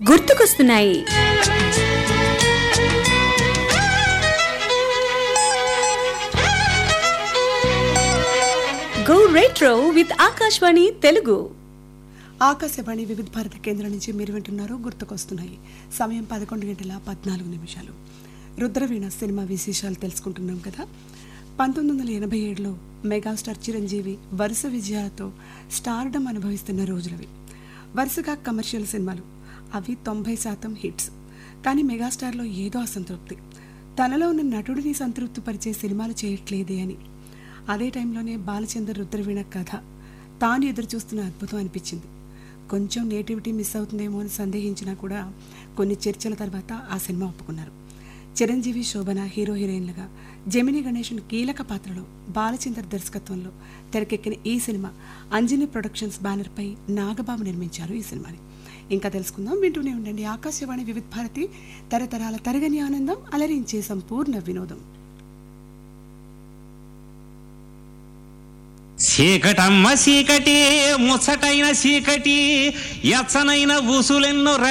గుర్తుకొస్తున్నాయి go retro with Akashvani Telugu Akashvani Vividh Bharati కేంద్రం నుంచి మీరు వింటున్నారు గుర్తుకొస్తున్నాయి సమయం పదకొండు గంటల పద్నాలుగు నిమిషాలు రుద్రవీణ సినిమా విశేషాలు తెలుసుకుంటున్నాం కదా పంతొమ్మిది వందల ఎనభై ఏడులో మెగాస్టార్ చిరంజీవి వరుస విజయాలతో స్టార్డమ్ అనుభవిస్తున్న రోజులవి వరుసగా కమర్షియల్ సినిమాలు అవి తొంభై శాతం హిట్స్ కానీ మెగాస్టార్లో ఏదో అసంతృప్తి తనలో ఉన్న నటుడిని సంతృప్తిపరిచే సినిమాలు చేయట్లేదే అని అదే టైంలోనే బాలచంద్ర రుద్రవీణ కథ తాను ఎదురు చూస్తున్న అద్భుతం అనిపించింది కొంచెం నేటివిటీ మిస్ అవుతుందేమో అని సందేహించినా కూడా కొన్ని చర్చల తర్వాత ఆ సినిమా ఒప్పుకున్నారు చిరంజీవి శోభన హీరో హీరోయిన్లుగా జమిని గణేషన్ కీలక పాత్రలో బాలచందర్ దర్శకత్వంలో తెరకెక్కిన ఈ సినిమా అంజని ప్రొడక్షన్స్ బ్యానర్పై నాగబాబు నిర్మించారు ఈ సినిమాని ఇంకా తెలుసుకుందాం వింటూనే ఉండండి ఆకాశవాణి వివిధ భారతి తరతరాల తరగని ఆనందం అలరించే సంపూర్ణ వినోదం చీకటమ్మ చీకటి ముచ్చటైన చీకటి ఎచ్చనైన ఊసులెన్నో